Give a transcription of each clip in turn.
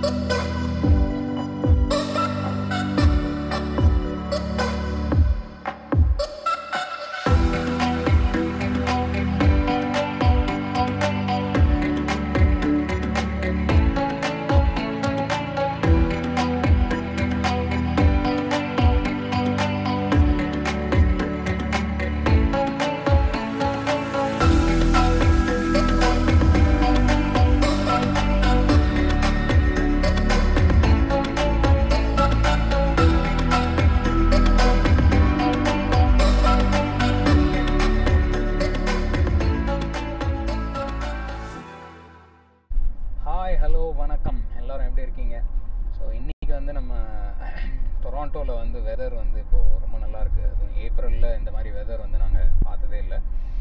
hi hello வணக்கம் எல்லாரும் எப்படி இருக்கீங்க ஸோ இன்றைக்கி வந்து நம்ம டொராண்டோவில் வந்து வெதர் வந்து இப்போது ரொம்ப நல்லா இருக்குது அதுவும் ஏப்ரலில் இந்த மாதிரி வெதர் வந்து நாங்கள் பார்த்ததே இல்லை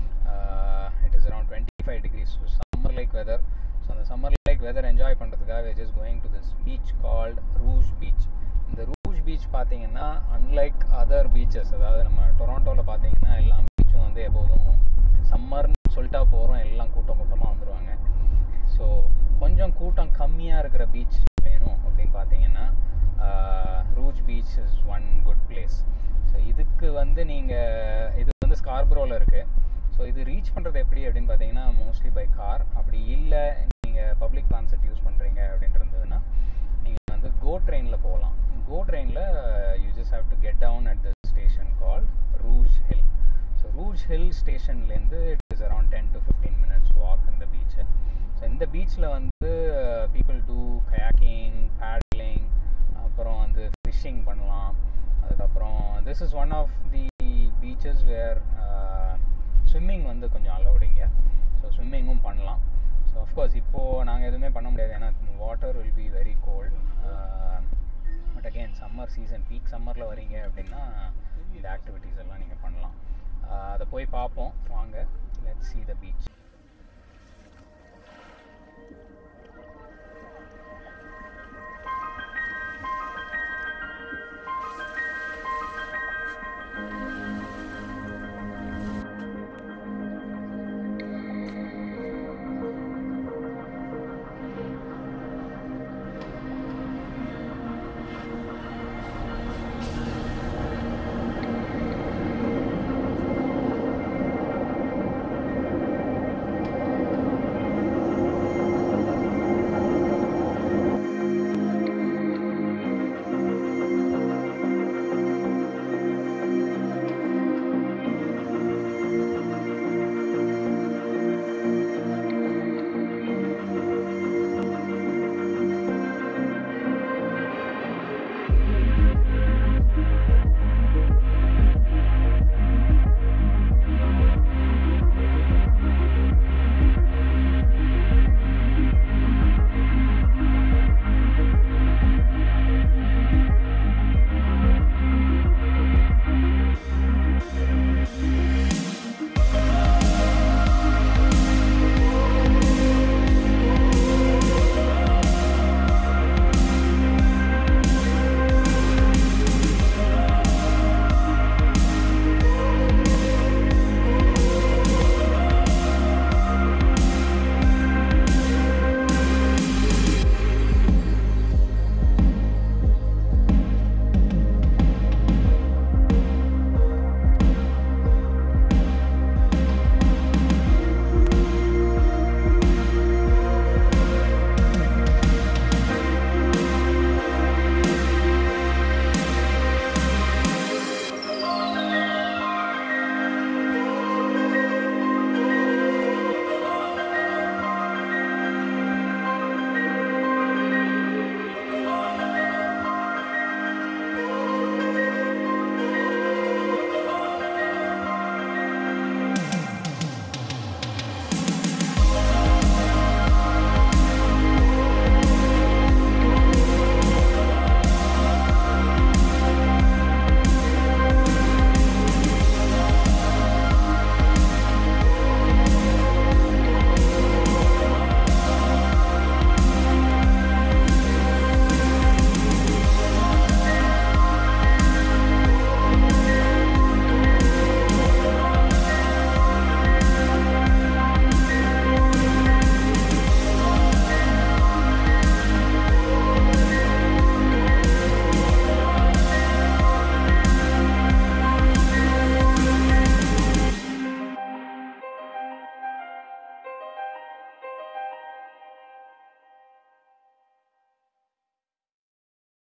it is around twenty five degrees summer like weather so அந்த சம்மர் லைக் வெதர் என்ஜாய் பண்ணுறதுக்காக just going to this beach called Rouge beach இந்த ரூஜ் பீச் பார்த்தீங்கன்னா அன்லைக் அதர் பீச்சஸ் அதாவது நம்ம டொராண்டோவில் பார்த்தீங்கன்னா எல்லா பீச்சும் வந்து எப்போதும் சம்மர்னு சொல்லிட்டா போகிறோம் எல்லாம் கூட்டம் கூட்டமாக வந்துடுவாங்க ஸோ கொஞ்சம் கூட்டம் கம்மியாக இருக்கிற பீச் வேணும் அப்படின்னு பார்த்தீங்கன்னா Rouge beach is one good place so இதுக்கு வந்து நீங்கள் இது வந்து ஸ்கார்ப்ரோவில் இருக்குது ஸோ இது ரீச் பண்ணுறது எப்படி அப்படின்னு பார்த்தீங்கன்னா மோஸ்ட்லி பை கார் அப்படி இல்லை நீங்கள் பப்ளிக் டிரான்ஸ்போர்ட் யூஸ் பண்ணுறீங்க அப்படின்ட்டு இருந்ததுன்னா நீங்கள் வந்து கோ ட்ரெயினில் போகலாம் கோ ட்ரெயினில் you just have to get down at the station call Rouge Hill so Rouge Hill ஸ்டேஷன்லேருந்து it is around ten to fifteen minutes walk இந்த பீச்சு ஸோ இந்த பீச்சில் வந்து பீப்புள் டூ கயாக்கிங் பேட்லிங் அப்புறம் வந்து ஃபிஷ்ஷிங் பண்ணலாம் அதுக்கப்புறம் this is one of the beaches where swimming வந்து கொஞ்சம் அலௌடிங்க ஸோ ஸ்விம்மிங்கும் பண்ணலாம் ஸோ அஃப்கோர்ஸ் இப்போது நாங்கள் எதுவுமே பண்ண முடியாது ஏன்னா water will be very cold but again summer season peak சம்மரில் வரீங்க அப்படின்னா இந்த ஆக்டிவிட்டீஸ் எல்லாம் நீங்கள் பண்ணலாம் அதை போய் பார்ப்போம் வாங்க லெட் சி த பீச்